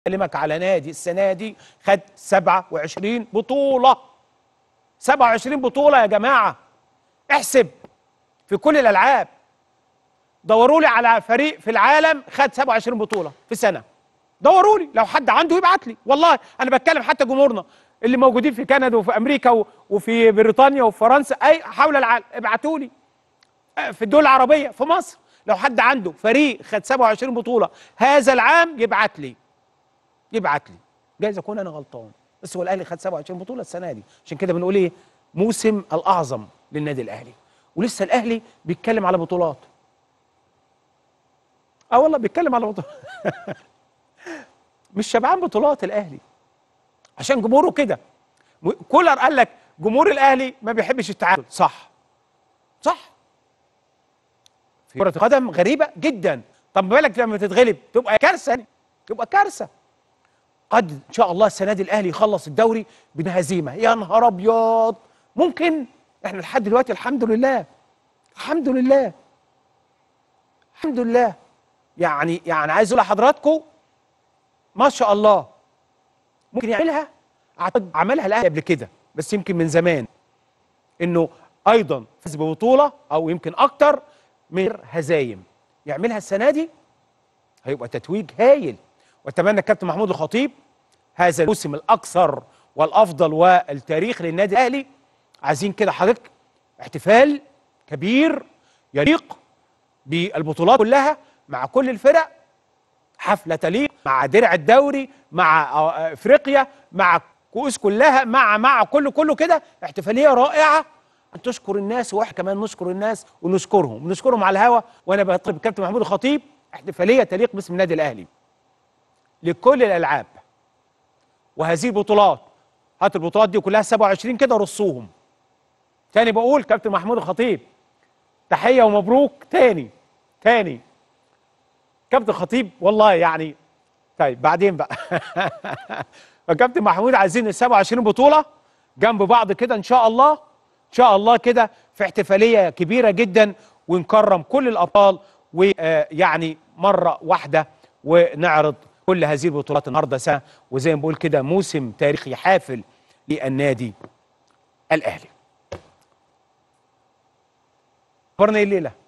بكلمك على نادي السنه دي خد 27 بطوله 27 بطوله يا جماعه احسب في كل الالعاب دوروا لي على فريق في العالم خد 27 بطوله في سنه دوروا لي لو حد عنده يبعت لي والله انا بتكلم حتى جمهورنا اللي موجودين في كندا وفي امريكا و- وفي بريطانيا وفي فرنسا اي حول العالم ابعتوا لي في الدول العربيه في مصر لو حد عنده فريق خد 27 بطوله هذا العام يبعت لي يبعت لي جايز اكون انا غلطان بس هو الاهلي خد 27 بطوله السنه دي عشان كده بنقول ايه موسم الاعظم للنادي الاهلي ولسه الاهلي بيتكلم على بطولات اه والله بيتكلم على بطولات مش شبعان بطولات الاهلي عشان جمهوره كده م- كولر قال لك جمهور الاهلي ما بيحبش التعادل صح صح في كرة القدم غريبة جدا طب ما بالك لما تتغلب تبقى كارثة يعني. تبقى كارثة قد ان شاء الله السنة دي الاهلي يخلص الدوري بهزيمة يا نهار ابيض ممكن احنا لحد دلوقتي الحمد لله الحمد لله الحمد لله يعني يعني عايز اقول لحضراتكم ما شاء الله ممكن يعملها اعتقد عملها الاهلي قبل كده بس يمكن من زمان انه ايضا فاز ببطوله او يمكن اكتر من هزايم يعملها السنه دي هيبقى تتويج هايل واتمنى الكابتن محمود الخطيب هذا الموسم الاكثر والافضل والتاريخ للنادي الاهلي عايزين كده حضرتك احتفال كبير يليق بالبطولات كلها مع كل الفرق حفله تليق مع درع الدوري مع آه، افريقيا مع كؤوس كلها مع مع كله كله كده احتفاليه رائعه ان تشكر الناس واحنا كمان نشكر الناس ونشكرهم نشكرهم على الهوا وانا بطلب الكابتن محمود الخطيب احتفاليه تليق باسم النادي الاهلي لكل الالعاب وهذه البطولات هات البطولات دي كلها 27 كده رصوهم تاني بقول كابتن محمود الخطيب تحيه ومبروك تاني تاني كابتن خطيب والله يعني طيب بعدين بقى فكابتن محمود عايزين ال 27 بطوله جنب بعض كده ان شاء الله ان شاء الله كده في احتفاليه كبيره جدا ونكرم كل الابطال ويعني مره واحده ونعرض كل هذه البطولات النهارده سنه وزي ما بقول كده موسم تاريخي حافل للنادي الاهلي. اخبارنا ايه الليله؟